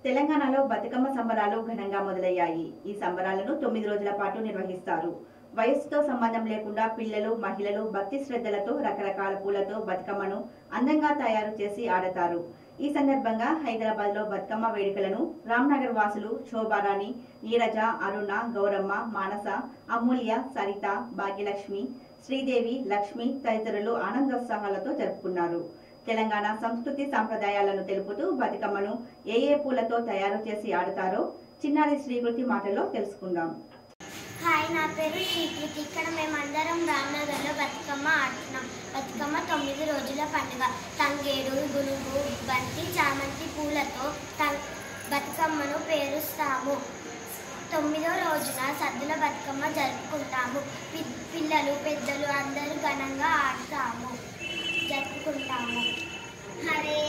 తెలంగాణలో బతుకమ్మ సంబరాలు ఘనంగా మొదలయ్యాయి ఈ సంబరాలను తొమ్మిది రోజుల పాటు నిర్వహిస్తారు వయస్సుతో సంబంధం లేకుండా పిల్లలు మహిళలు భక్తి శ్రద్ధలతో రకరకాల పూలతో బతుకమ్మను అందంగా తయారు చేసి ఆడతారు ఈ సందర్భంగా హైదరాబాద్ లో బతుకమ్మ వేడుకలను రామ్నగర్ వాసులు శోభారాణి నీరజ అరుణ గౌరమ్మ మానస అమూల్య సరిత భాగ్యలక్ష్మి శ్రీదేవి లక్ష్మి తదితరులు ఆనందోత్సాహాలతో జరుపుకున్నారు తెలంగాణ సంస్కృతి సాంప్రదాయాలను తెలుపుతూ బతుకమ్మను ఏ ఏ పూలతో తయారు చేసి ఆడతారో చిన్నారి శ్రీకృతి మాటల్లో తెలుసుకుందాం హాయ్ నా పేరు శ్రీకృతి ఇక్కడ మేమందరం రామ్నగర్లో బతుకమ్మ ఆడుతున్నాం బతుకమ్మ తొమ్మిది రోజుల పండుగ తంగేడు గునుగు బంతి చామంతి పూలతో తం- బతుకమ్మను పేరుస్తాము తొమ్మిదో రోజున సద్దుల బతుకమ్మ జరుపుకుంటాము పి- పిల్లలు పెద్దలు అందరూ ఘనంగా ఆడతాము జరుపుకుంటాము హరే